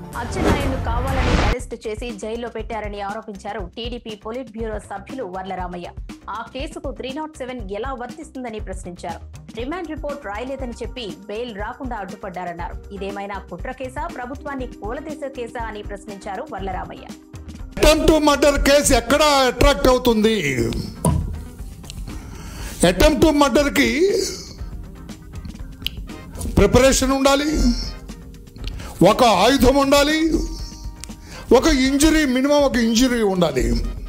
అచ్చెన్నాయుడు కావాలని అరెస్టు చేసి జైల్లో పెట్టారని ఆరోపించారు టీడీపీ పొలిట్ బ్యూరో సభ్యులు వర్లరామయ్య ఆ కేసుకు త్రీ నాట్ సెవెన్ ఎలా వర్తిస్తుందని ప్రశ్నించారు రిమాండ్ రిపోర్ట్ రాయలేదని చెప్పి బెయిల్ రాకుండా అడ్డుపడ్డారన్నారు ఇదేమైనా కుట్ర కేసా ప్రభుత్వాన్ని కూలదీసే కేసా అని ప్రశ్నించారు వర్లరామయ్య అటెంప్ట్ మర్డర్ కేసు ఎక్కడ అట్రాక్ట్ అవుతుంది అటెంప్ట్ మర్డర్కి ప్రిపరేషన్ ఉండాలి ఒక ఆయుధం ఉండాలి ఒక ఇంజరీ మినిమం ఒక ఇంజరీ ఉండాలి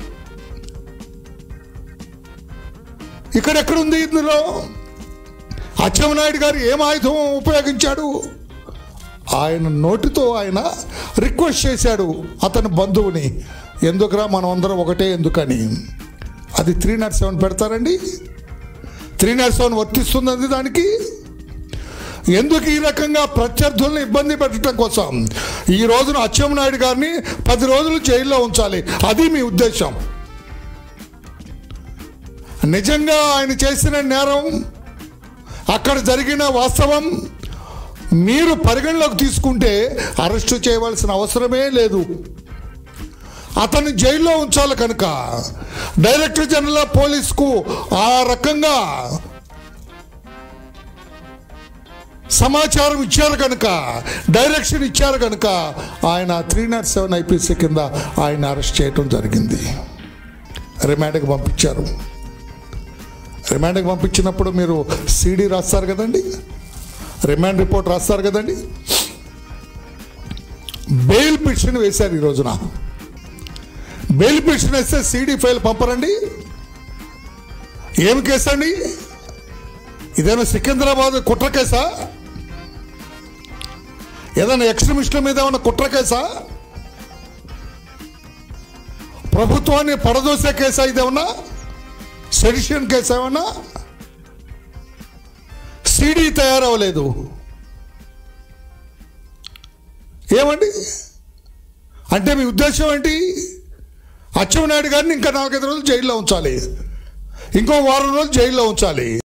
ఇక్కడ ఎక్కడుంది ఇందులో అచ్చెన్నాయుడు గారు ఏం ఆయుధం ఉపయోగించాడు ఆయన నోటితో ఆయన రిక్వెస్ట్ చేశాడు అతని బంధువుని ఎందుకురా మనం అందరం ఒకటే ఎందుకని అది త్రీ నాట్ సెవెన్ పెడతారండి త్రీ నాట్ సెవెన్ వర్తిస్తుంది దానికి ఎందుకు ఈ రకంగా ప్రత్యర్థుల్ని ఇబ్బంది పెట్టడం కోసం ఈ రోజున అచ్చెన్నాయుడు గారిని పది రోజులు జైల్లో ఉంచాలి అది మీ ఉద్దేశం నిజంగా ఆయన చేసిన నేరం అక్కడ జరిగిన వాస్తవం మీరు పరిగణలోకి తీసుకుంటే అరెస్టు చేయవలసిన అవసరమే లేదు అతన్ని జైల్లో ఉంచాలి కనుక డైరెక్టర్ జనరల్ ఆఫ్ పోలీస్కు ఆ రకంగా సమాచారం ఇచ్చారు కనుక డైరెక్షన్ ఇచ్చారు కనుక ఆయన త్రీ నాట్ సెవెన్ ఐపీసీ కింద ఆయన అరెస్ట్ చేయడం జరిగింది రిమాండ్కి పంపించారు రిమాండ్కి పంపించినప్పుడు మీరు సీడీ రాస్తారు కదండి రిమాండ్ రిపోర్ట్ రాస్తారు కదండి బెయిల్ పిటిషన్ వేశారు ఈ రోజున బెయిల్ పిటిషన్ వేస్తే సీడీ ఫైల్ పంపరండి ఏం కేసు అండి ఇదేనా సికింద్రాబాద్ కుట్ర కేసా ఏదైనా ఎక్స్ట్రీమిస్టుల మీద ఏమైనా కుట్ర కేసా ప్రభుత్వాన్ని పడదోసే కేసా ఇదేమన్నా సెడిషన్ కేసు ఏమన్నా సీడీ తయారవ్వలేదు ఏమండి అంటే మీ ఉద్దేశం ఏంటి అచ్చెన్నాయుడు గారిని ఇంకా నాలుగైదు రోజులు జైల్లో ఉంచాలి ఇంకో వారం రోజులు జైల్లో ఉంచాలి